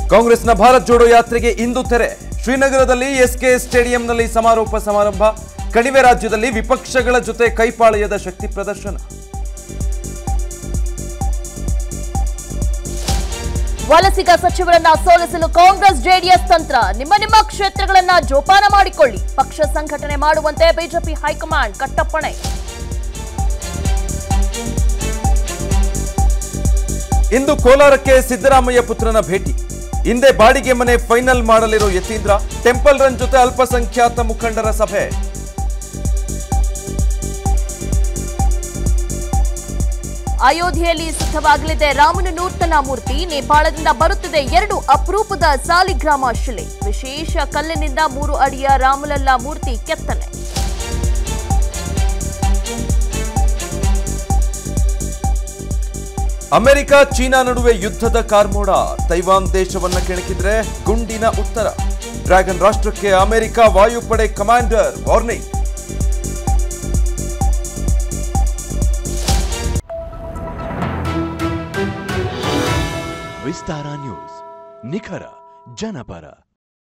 ಕಾಂಗ್ರೆಸ್ನ ಭಾರತ್ ಜೋಡೋ ಯಾತ್ರೆಗೆ ಇಂದು ತೆರೆ ಶ್ರೀನಗರದಲ್ಲಿ ಎಸ್ಕೆ ಸ್ಟೇಡಿಯಂನಲ್ಲಿ ಸಮಾರೋಪ ಸಮಾರಂಭ ಕಣಿವೆ ರಾಜ್ಯದಲ್ಲಿ ವಿಪಕ್ಷಗಳ ಜೊತೆ ಕೈಪಾಳಯದ ಶಕ್ತಿ ಪ್ರದರ್ಶನ ವಲಸಿಗ ಸಚಿವರನ್ನ ಸೋಲಿಸಲು ಕಾಂಗ್ರೆಸ್ ಜೆಡಿಎಸ್ ತಂತ್ರ ನಿಮ್ಮ ನಿಮ್ಮ ಕ್ಷೇತ್ರಗಳನ್ನ ಜೋಪಾನ ಮಾಡಿಕೊಳ್ಳಿ ಪಕ್ಷ ಸಂಘಟನೆ ಮಾಡುವಂತೆ ಬಿಜೆಪಿ ಹೈಕಮಾಂಡ್ ಕಟ್ಟಪ್ಪಣೆ ಇಂದು ಕೋಲಾರಕ್ಕೆ ಸಿದ್ದರಾಮಯ್ಯ ಪುತ್ರನ ಭೇಟಿ ಹಿಂದೆ ಬಾಡಿಗೆ ಮನೆ ಫೈನಲ್ ಮಾಡಲಿರೋ ಯತೀಂದ್ರ ಟೆಂಪಲ್ ರನ್ ಜೊತೆ ಅಲ್ಪಸಂಖ್ಯಾತ ಮುಖಂಡರ ಸಭೆ ಅಯೋಧ್ಯೆಯಲ್ಲಿ ಸಿದ್ಧವಾಗಲಿದೆ ರಾಮನ ನೂತನ ಮೂರ್ತಿ ನೇಪಾಳದಿಂದ ಬರುತ್ತಿದೆ ಎರಡು ಅಪರೂಪದ ಸಾಲಿಗ್ರಾಮ ಶಿಲೆ ವಿಶೇಷ ಕಲ್ಲಿನಿಂದ ಮೂರು ಅಡಿಯ ರಾಮಲಲ್ಲ ಮೂರ್ತಿ ಕೆತ್ತನೆ ಅಮೆರಿಕ ಚೀನಾ ನಡುವೆ ಯುದ್ಧದ ಕಾರ್ಮೋಡ ತೈವಾನ್ ದೇಶವನ್ನ ಕೆಣಕಿದ್ರೆ ಗುಂಡಿನ ಉತ್ತರ ಡ್ರ್ಯಾಗನ್ ರಾಷ್ಟ್ರಕ್ಕೆ ಅಮೆರಿಕ ವಾಯುಪಡೆ ಕಮಾಂಡರ್ ವಾರ್ನಿಂಗ್ ವಿಸ್ತಾರ ನ್ಯೂಸ್ ನಿಖರ ಜನಪರ